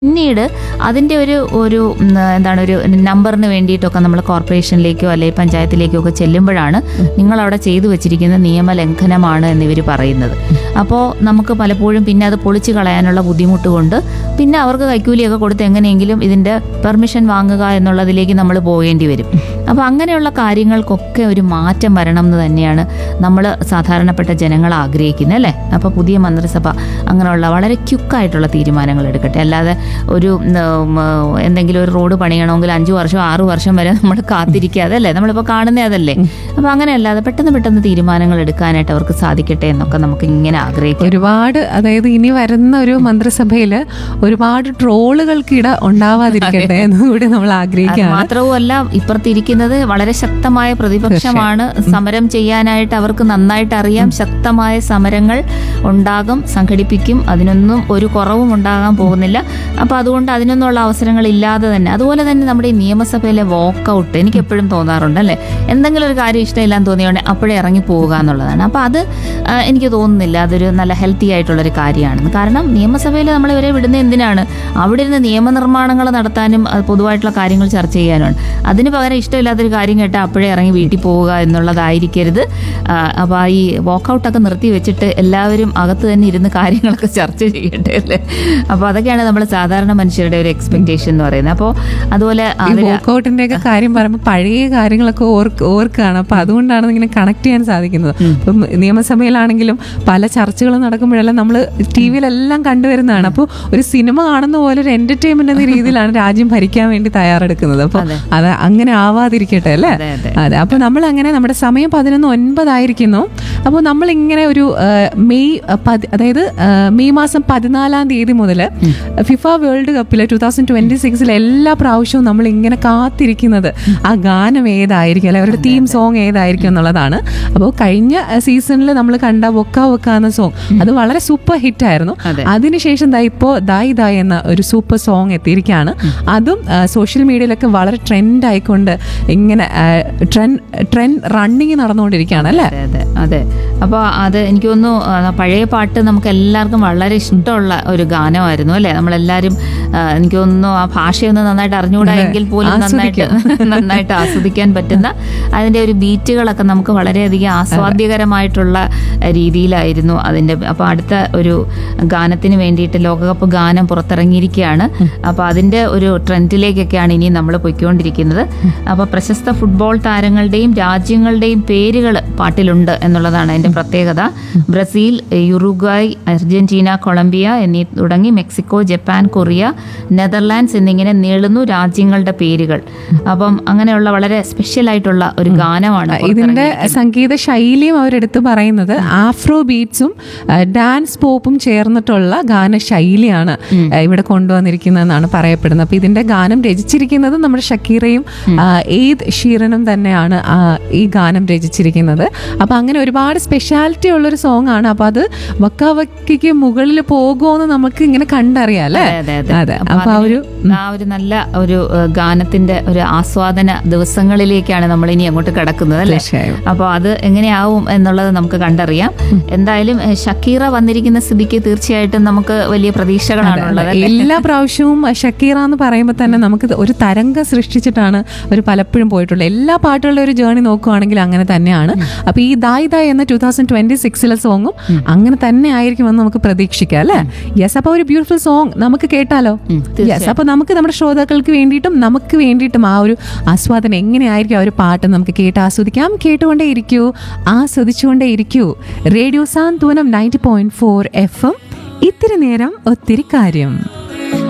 പിന്നീട് അതിൻ്റെ ഒരു ഒരു ഉം, എന്താണ് ഒരു നമ്പറിന് വേണ്ടിയിട്ടൊക്കെ നമ്മൾ കോർപ്പറേഷനിലേക്കോ അല്ലെങ്കിൽ പഞ്ചായത്തിലേക്കോ ഒക്കെ ചെല്ലുമ്പോഴാണ് നിങ്ങളവിടെ ചെയ്തു വെച്ചിരിക്കുന്ന നിയമലംഘനമാണ് എന്നിവർ പറയുന്നത് അപ്പോൾ നമുക്ക് പലപ്പോഴും പിന്നെ അത് പൊളിച്ചു കളയാനുള്ള ബുദ്ധിമുട്ട് കൊണ്ട് പിന്നെ അവർക്ക് കൈക്കൂലിയൊക്കെ കൊടുത്ത് എങ്ങനെയെങ്കിലും ഇതിൻ്റെ പെർമിഷൻ വാങ്ങുക എന്നുള്ളതിലേക്ക് നമ്മൾ പോകേണ്ടി വരും അപ്പോൾ അങ്ങനെയുള്ള കാര്യങ്ങൾക്കൊക്കെ ഒരു മാറ്റം വരണം എന്ന് തന്നെയാണ് നമ്മൾ സാധാരണപ്പെട്ട ജനങ്ങൾ ആഗ്രഹിക്കുന്നത് അല്ലേ അപ്പോൾ പുതിയ മന്ത്രിസഭ അങ്ങനെയുള്ള വളരെ ക്യുക്കായിട്ടുള്ള തീരുമാനങ്ങൾ എടുക്കട്ടെ അല്ലാതെ ഒരു ഉം, എന്തെങ്കിലും ഒരു റോഡ് പണിയണമെങ്കിൽ അഞ്ച് വർഷം ആറു വർഷം വരെ നമ്മൾ കാത്തിരിക്കാതെ അല്ലേ നമ്മളിപ്പോൾ കാണുന്നേ അതല്ലേ അപ്പോൾ അങ്ങനെയല്ലാതെ പെട്ടെന്ന് പെട്ടെന്ന് തീരുമാനങ്ങൾ എടുക്കാനായിട്ട് അവർക്ക് സാധിക്കട്ടെ എന്നൊക്കെ നമുക്ക് ഇങ്ങനെ ആഗ്രഹിക്കാം ഒരുപാട് അതായത് ഇനി വരുന്ന ഒരു മന്ത്രിസഭയിൽ ഒരുപാട് ട്രോളുകൾക്കിട ഉണ്ടാവാതിരിക്കട്ടെ എന്നുകൂടി നമ്മൾ അത് ആഗ്രഹിക്കുകയാണ് മാത്രവുമല്ല ഇപ്പുറത്തിരിക്കുന്നത് വളരെ ശക്തമായ പ്രതിപക്ഷമാണ് സമരം ചെയ്യാനായിട്ട് അവർക്ക് നന്നായിട്ട് അറിയാം ശക്തമായ സമരങ്ങൾ ഉണ്ടാകും സംഘടിപ്പിക്കും അതിനൊന്നും ഒരു കുറവും ഉണ്ടാകാൻ പോകുന്നില്ല അപ്പൊ അതുകൊണ്ട് അതിനൊന്നുള്ള അവസരങ്ങൾ ഇല്ലാതെ തന്നെ അതുപോലെ തന്നെ നമ്മുടെ ഈ നിയമസഭയിലെ വോക്കൗട്ട് എനിക്ക് എപ്പോഴും തോന്നാറുണ്ട് അല്ലേ എന്തെങ്കിലും ഒരു കാര്യം ഇഷ്ടമില്ലാന്ന് തോന്നിയോടെ അപ്പോഴേ ഇറങ്ങി പോവുക എന്നുള്ളതാണ് അപ്പൊ അത് ആ, എനിക്ക് തോന്നുന്നില്ല അതൊരു നല്ല ഹെൽത്തി ആയിട്ടുള്ള ഒരു കാര്യമാണെന്ന് കാരണം നിയമസഭയിൽ നമ്മൾ ഇവരെ വിടുന്ന എന്തിനാണ് അവിടെ ഇരുന്ന് നിയമനിർമ്മാണങ്ങൾ നടത്താനും അത് പൊതുവായിട്ടുള്ള കാര്യങ്ങൾ ചർച്ച ചെയ്യാനുമാണ് അതിന് പകരം ഇഷ്ടമില്ലാത്തൊരു കാര്യം കേട്ടാൽ അപ്പോഴേ ഇറങ്ങി വീട്ടിൽ പോവുക എന്നുള്ളതായിരിക്കരുത് ആ, അപ്പോൾ ആ ഈ വാക്കൗട്ടൊക്കെ നിർത്തി വെച്ചിട്ട് എല്ലാവരും അകത്ത് തന്നെ ഇരുന്ന് കാര്യങ്ങളൊക്കെ ചർച്ച ചെയ്യട്ടെ അല്ലേ അപ്പോൾ അതൊക്കെയാണ് നമ്മൾ സാധാരണ മനുഷ്യരുടെ ഒരു എക്സ്പെക്ടേഷൻ എന്ന് പറയുന്നത് അപ്പോൾ അതുപോലെ ഈ അതിന് വോക്കൗട്ടിന്റെ ഒക്കെ കാര്യം പറയുമ്പോൾ പഴയ കാര്യങ്ങളൊക്കെ ഓർക്ക് ഓർക്കാണ് അപ്പൊ അതുകൊണ്ടാണ് ഇങ്ങനെ കണക്ട് ചെയ്യാൻ സാധിക്കുന്നത് ഇപ്പം നിയമസഭയിലാണെങ്കിലും പല ചർച്ചകളും നടക്കുമ്പോഴെല്ലാം നമ്മൾ ടി വിയിലെല്ലാം കണ്ടുവരുന്നതാണ് അപ്പോൾ ഒരു സിനിമ കാണുന്ന പോലെ ഒരു എന്റർടൈൻമെന്റ് എന്ന രീതിയിലാണ് രാജ്യം ഭരിക്കാൻ വേണ്ടി തയ്യാറെടുക്കുന്നത് അപ്പോൾ അതെ. അത് അങ്ങനെ ആവാതിരിക്കട്ടെ അല്ലേ അതെ അതെ അതെ അപ്പോൾ നമ്മൾ അങ്ങനെ നമ്മുടെ സമയം പതിനൊന്ന് ഒൻപതായിരിക്കുന്നു അപ്പോൾ നമ്മൾ ഇങ്ങനെ ഒരു ആ, മെയ് ആ, പതി അതായത് ആ, മെയ് മാസം പതിനാലാം തീയതി മുതൽ ഫിഫ വേൾഡ് കപ്പിൽ ടൂ തൗസൻഡ് ട്വന്റി സിക്സിൽ എല്ലാ പ്രാവശ്യവും നമ്മൾ ഇങ്ങനെ കാത്തിരിക്കുന്നത് ആ ഗാനം ഏതായിരിക്കും അല്ലെ അവരുടെ തീം സോങ് ഏതായിരിക്കും എന്നുള്ളതാണ് അപ്പോൾ കഴിഞ്ഞ സീസണിൽ നമ്മൾ കണ്ട വൊക്ക വൊക്ക എന്ന സോങ് അത് വളരെ സൂപ്പർ ഹിറ്റ് ആയിരുന്നു അതെ. അതിനുശേഷം ദാ ഇപ്പോൾ ദായ് ദായ് എന്ന ഒരു സൂപ്പർ സോങ് എത്തിയിരിക്കുകയാണ് അതും സോഷ്യൽ മീഡിയയിലൊക്കെ വളരെ ട്രെൻഡ് ആയിക്കൊണ്ട് ഇങ്ങനെ ട്രെൻഡ് ട്രെൻഡ് റണ്ണിങ് നടന്നുകൊണ്ടിരിക്കുകയാണ് അല്ലേ അതെ അതെ അതെ അപ്പോൾ അത് എനിക്ക് തോന്നുന്നു ആ, പഴയ പാട്ട് നമുക്ക് എല്ലാവർക്കും വളരെ ഇഷ്ടമുള്ള ഒരു ഗാനമായിരുന്നു അല്ലേ നമ്മളെല്ലാവരും ആ, എനിക്ക് തോന്നുന്നു ആ ഭാഷയൊന്നും നന്നായിട്ട് അറിഞ്ഞുകൂടാ എങ്കിൽ പോലും നന്നായിട്ട് നന്നായിട്ട് ആസ്വദിക്കാൻ പറ്റുന്ന അതിന്റെ ഒരു ബീറ്റുകളൊക്കെ നമുക്ക് വളരെയധികം ആസ്വാദ്യകരമായിട്ടുള്ള രീതിയിലായിരുന്നു അതിന്റെ അപ്പോൾ അടുത്ത ഒരു ഗാനത്തിന് വേണ്ടിയിട്ട് ലോകകപ്പ് ഗാനം പുറത്തിറങ്ങിയിരിക്കുകയാണ് അപ്പോൾ അതിന്റെ ഒരു ട്രെൻഡിലേക്കൊക്കെയാണ് ഇനി നമ്മൾ പൊയ്ക്കൊണ്ടിരിക്കുന്നത് അപ്പോൾ പ്രശസ്ത ഫുട്ബോൾ താരങ്ങളുടെയും രാജ്യങ്ങളുടെയും പേരുകൾ പാട്ടിലുണ്ട് എന്നുള്ളതാണ് അതിന്റെ പ്രത്യേകത ബ്രസീൽ യുറുഗ്വായ് അർജന്റീന കൊളംബിയ എന്നീ തുടങ്ങി മെക്സിക്കോ ജപ്പാൻ കൊറിയ നെതർലാൻഡ്സ് എന്നിങ്ങനെ നീളുന്നു രാജ്യങ്ങളുടെ പേരുകൾ അപ്പം അങ്ങനെയുള്ള വളരെ സ്പെഷ്യൽ ആയിട്ടുള്ള ഒരു ഗാനമാണ് ഇതിന്റെ സംഗീത ശൈലിയും അവരെടുത്ത് പറയുന്നത് ആഫ്രോ ബീറ്റ്സും ഡാൻസ് പോപ്പും ചേർന്നിട്ടുള്ള ഗാന ശൈലിയാണ് ആ, ഇവിടെ കൊണ്ടുവന്നിരിക്കുന്നതെന്നാണ് പറയപ്പെടുന്നത് അപ്പൊ ഇതിന്റെ ഗാനം രചിച്ചിരിക്കുന്നത് നമ്മുടെ ഷക്കീറയും ആ, ഏത് ഷീറനും തന്നെയാണ് ആ, ഈ ഗാനം രചിച്ചിരിക്കുന്നത് അപ്പൊ അങ്ങനെ ഒരുപാട് സ്പെഷ്യാലിറ്റി ഉള്ളൊരു സോങ് ആണ് അപ്പൊ അത് വക്കാവക്കിക്ക് മുകളിൽ പോകുമോന്ന് നമുക്ക് ഇങ്ങനെ കണ്ടറിയാം അല്ലേ അതെ, അതെ, അതെ അപ്പൊ അപ്പൊ ആ ഒരു അതിന് ആ ഒരു നല്ല ഒരു ഏഹ്, ഗാനത്തിന്റെ ഒരു ആസ്വാദന ദിവസങ്ങളിലേക്കാണ് നമ്മൾ ഇനി അങ്ങോട്ട് കിടക്കുന്നത് അല്ലേ തീർച്ചയായും അപ്പോൾ അത് എങ്ങനെയാവും എന്നുള്ളത് നമുക്ക് കണ്ടറിയാം എന്തായാലും ഏഹ്, ഷക്കീറ വന്നിരിക്കുന്ന സ്ഥിതിക്ക് തീർച്ചയായിട്ടും നമുക്ക് വലിയ പ്രതീക്ഷകളാണുള്ളത് അല്ലേ? എല്ലാ പ്രാവശ്യവും ഷക്കീറ എന്ന് പറയുമ്പോൾ തന്നെ നമുക്ക് ഒരു തരംഗം സൃഷ്ടിച്ചിട്ടാണ് അവർ പലപ്പോഴും പോയിട്ടുള്ളത് എല്ലാ പാട്ടുകളുടെ ഒരു ജേണി നോക്കുവാണെങ്കിൽ അങ്ങനെ തന്നെയാണ് അപ്പൊ ഈ ദായ് ദായ് എന്ന ടൂ തൗസൻഡ് ട്വന്റി സിക്സിലെ സോങ്ങും അങ്ങനെ തന്നെ ആയിരിക്കുമെന്ന് നമുക്ക് പ്രതീക്ഷിക്കാം അല്ലേ യെസ് അപ്പൊ ഒരു ബ്യൂട്ടിഫുൾ സോങ് നമുക്ക് കേട്ടാലോ ഉം, യെസ് അപ്പൊ നമുക്ക് നമ്മുടെ ശ്രോതാക്കൾക്ക് വേണ്ടിയിട്ടും നമുക്ക് വേണ്ടിയിട്ടും ആ ഒരു ആസ്വാദനം എങ്ങനെയായിരിക്കും ആ ഒരു പാട്ട് നമുക്ക് കേട്ട് ആസ്വദിക്കാം കേട്ടുകൊണ്ടേ ഇരിക്കൂ ആസ്വദിച്ചുകൊണ്ടേ ഇരിക്കൂ radio Santhwanam ninety point four F M ഇത്തിരി നേരം ഒത്തിരി കാര്യം